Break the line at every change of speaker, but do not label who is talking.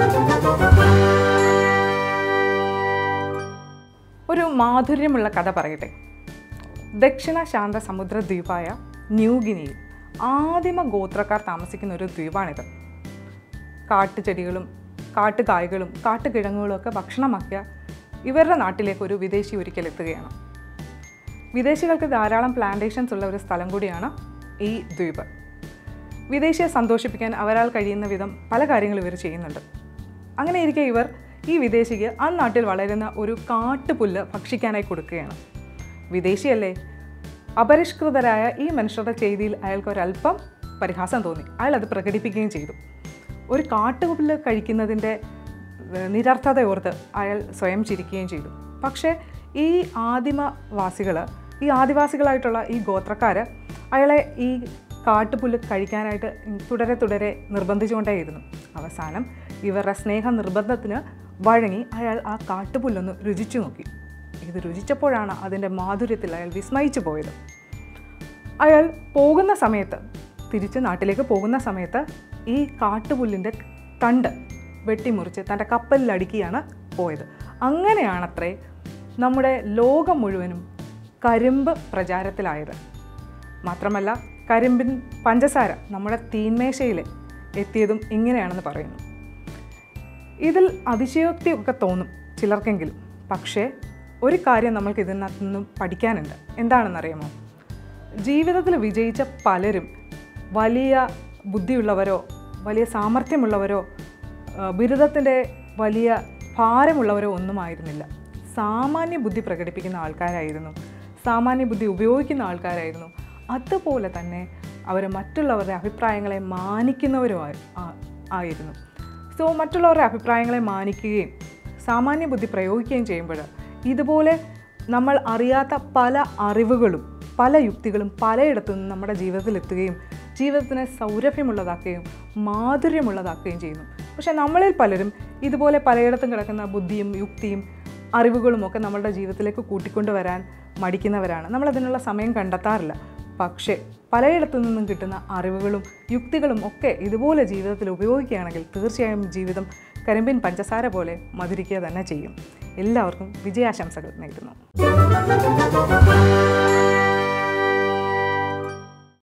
ഒരു മാധുര്യമുള്ള കഥ പറയട്ടെ ദക്ഷിണ ശാന്ത സമുദ്ര ദ്വീപായ ന്യൂഗിനിയിൽ ആദിമ ഗോത്രക്കാർ താമസിക്കുന്ന ഒരു ദ്വീപാണിത് കാട്ടുചെടികളും കാട്ടുകായ്കളും കാട്ടുകിഴങ്ങുകളും ഒക്കെ ഭക്ഷണമാക്കിയ ഇവരുടെ നാട്ടിലേക്ക് ഒരു വിദേശി ഒരിക്കൽ എത്തുകയാണ് വിദേശികൾക്ക് ധാരാളം പ്ലാന്റേഷൻസ് ഉള്ള ഒരു സ്ഥലം കൂടിയാണ് ഈ ദ്വീപ് വിദേശിയെ സന്തോഷിപ്പിക്കാൻ അവരാൽ കഴിയുന്ന വിധം പല കാര്യങ്ങളും ഇവർ ചെയ്യുന്നുണ്ട് അങ്ങനെ ഇരിക്കെ ഇവർ ഈ വിദേശിക്ക് ആ നാട്ടിൽ വളരുന്ന ഒരു കാട്ടുപുല്ല് ഭക്ഷിക്കാനായി കൊടുക്കുകയാണ് വിദേശിയല്ലേ അപരിഷ്കൃതരായ ഈ മനുഷ്യരുടെ ചെയ്തിയിൽ അയാൾക്ക് ഒരല്പം പരിഹാസം തോന്നി അയാൾ അത് പ്രകടിപ്പിക്കുകയും ചെയ്തു ഒരു കാട്ടുപുല്ല് കഴിക്കുന്നതിൻ്റെ ഏഹ്, നിരർത്ഥതയോർത്ത് അയാൾ സ്വയം ചിരിക്കുകയും ചെയ്തു പക്ഷേ ഈ ആദിമവാസികൾ ഈ ആദിവാസികളായിട്ടുള്ള ഈ ഗോത്രക്കാർ അയാളെ ഈ കാട്ടുപുല്ല് കഴിക്കാനായിട്ട് തുടരെ തുടരെ നിർബന്ധിച്ചുകൊണ്ടേയിരുന്നു അവസാനം ഇവരുടെ സ്നേഹ നിർബന്ധത്തിന് വഴങ്ങി അയാൾ ആ കാട്ടുപുല്ലൊന്ന് രുചിച്ചു നോക്കി ഇത് രുചിച്ചപ്പോഴാണ് അതിൻ്റെ മാധുര്യത്തിൽ അയാൾ വിസ്മയിച്ചു പോയത് അയാൾ പോകുന്ന സമയത്ത് തിരിച്ച് നാട്ടിലേക്ക് പോകുന്ന സമയത്ത് ഈ കാട്ടുപുല്ലിൻ്റെ തണ്ട് വെട്ടിമുറിച്ച് തൻ്റെ കപ്പലിൽ അടുക്കിയാണ് പോയത് അങ്ങനെയാണത്രേ നമ്മുടെ ലോകം മുഴുവനും കരിമ്പ് പ്രചാരത്തിലായത് മാത്രമല്ല കരിമ്പിൻ പഞ്ചസാര നമ്മുടെ തീന്മേശയിൽ എത്തിയതും ഇങ്ങനെയാണെന്ന് പറയുന്നു ഇതിൽ അതിശയോക്തി ഒക്കെ തോന്നും ചിലർക്കെങ്കിലും പക്ഷേ ഒരു കാര്യം നമ്മൾക്ക് ഇതിനകത്ത് നിന്നും പഠിക്കാനുണ്ട് എന്താണെന്നറിയാമോ ജീവിതത്തിൽ വിജയിച്ച പലരും വലിയ ബുദ്ധിയുള്ളവരോ വലിയ സാമർഥ്യമുള്ളവരോ ആ, ബിരുദത്തിൻ്റെ വലിയ ഭാരമുള്ളവരോ ഒന്നുമായിരുന്നില്ല സാമാന്യ ബുദ്ധി പ്രകടിപ്പിക്കുന്ന ആൾക്കാരായിരുന്നു സാമാന്യ ബുദ്ധി ഉപയോഗിക്കുന്ന ആൾക്കാരായിരുന്നു അതുപോലെ തന്നെ അവർ മറ്റുള്ളവരുടെ അഭിപ്രായങ്ങളെ മാനിക്കുന്നവരും ആയി- ആ- ആയിരുന്നു സോ മറ്റുള്ളവരുടെ അഭിപ്രായങ്ങളെ മാനിക്കുകയും സാമാന്യ ബുദ്ധി പ്രയോഗിക്കുകയും ചെയ്യുമ്പോൾ ഇതുപോലെ നമ്മൾ അറിയാത്ത പല അറിവുകളും പല യുക്തികളും പലയിടത്തു നിന്നും നമ്മുടെ ജീവിതത്തിൽ എത്തുകയും ജീവിതത്തിനെ സൗരഭ്യമുള്ളതാക്കുകയും മാധുര്യമുള്ളതാക്കുകയും ചെയ്യുന്നു പക്ഷേ നമ്മളിൽ പലരും ഇതുപോലെ പലയിടത്തും കിടക്കുന്ന ബുദ്ധിയും യുക്തിയും അറിവുകളും ഒക്കെ നമ്മളുടെ ജീവിതത്തിലേക്ക് കൂട്ടിക്കൊണ്ടുവരാൻ മടിക്കുന്നവരാണ് നമ്മളതിനുള്ള സമയം കണ്ടെത്താറില്ല പക്ഷേ പലയിടത്തു നിന്നും കിട്ടുന്ന അറിവുകളും യുക്തികളും ഒക്കെ ഇതുപോലെ ജീവിതത്തിൽ ഉപയോഗിക്കുകയാണെങ്കിൽ തീർച്ചയായും ജീവിതം കരിമ്പിൻ പഞ്ചസാര പോലെ മധുരിക്കുക തന്നെ ചെയ്യും എല്ലാവർക്കും വിജയാശംസകൾ നേരുന്നു